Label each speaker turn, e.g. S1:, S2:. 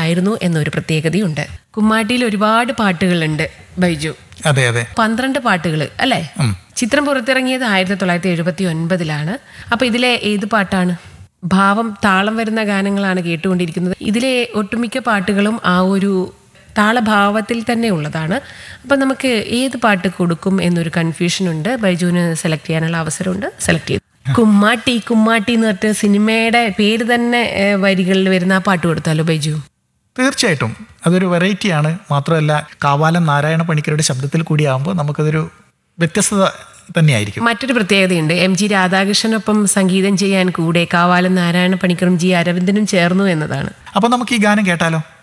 S1: ഗാനങ്ങളായിരുന്നു എന്നൊരു പ്രത്യേകതയുണ്ട് കുമ്മാട്ടിയിൽ ഒരുപാട് പാട്ടുകളുണ്ട് ബൈജു
S2: അതെ അതെ
S1: പന്ത്രണ്ട് പാട്ടുകൾ അല്ലേ
S2: ഉം.
S1: ചിത്രം പുറത്തിറങ്ങിയത് ആയിരത്തി തൊള്ളായിരത്തി എഴുപത്തി ഒൻപതിലാണ് അപ്പൊ ഇതിലെ ഏത് പാട്ടാണ് ഭാവം താളം വരുന്ന ഗാനങ്ങളാണ് കേട്ടുകൊണ്ടിരിക്കുന്നത് ഇതിലെ ഒട്ടുമിക്ക പാട്ടുകളും ആ ഒരു താളഭാവത്തിൽ തന്നെ ഉള്ളതാണ് അപ്പം നമുക്ക് ഏത് പാട്ട് കൊടുക്കും എന്നൊരു കൺഫ്യൂഷൻ ഉണ്ട് ബൈജുവിന് സെലക്ട് ചെയ്യാനുള്ള അവസരമുണ്ട് സെലക്ട് ചെയ്തു കുമ്മാട്ടി കുമ്മാട്ടി എന്ന് പറഞ്ഞിട്ട് സിനിമയുടെ പേര് തന്നെ ഏഹ്, വരികളിൽ വരുന്ന ആ പാട്ട് കൊടുത്താലോ ബൈജു
S2: തീർച്ചയായിട്ടും അതൊരു വെറൈറ്റിയാണ് മാത്രമല്ല കാവാലം നാരായണ പണിക്കരുടെ ശബ്ദത്തിൽ കൂടിയാകുമ്പോൾ നമുക്കതൊരു വ്യത്യസ്തത തന്നെയായിരിക്കും
S1: മറ്റൊരു പ്രത്യേകതയുണ്ട് എം ജി രാധാകൃഷ്ണനൊപ്പം സംഗീതം ചെയ്യാൻ കൂടെ കാവാലം നാരായണ പണിക്കറും ജി അരവിന്ദനും ചേർന്നു എന്നതാണ്
S2: അപ്പോൾ നമുക്ക് ഈ ഗാനം കേട്ടാലോ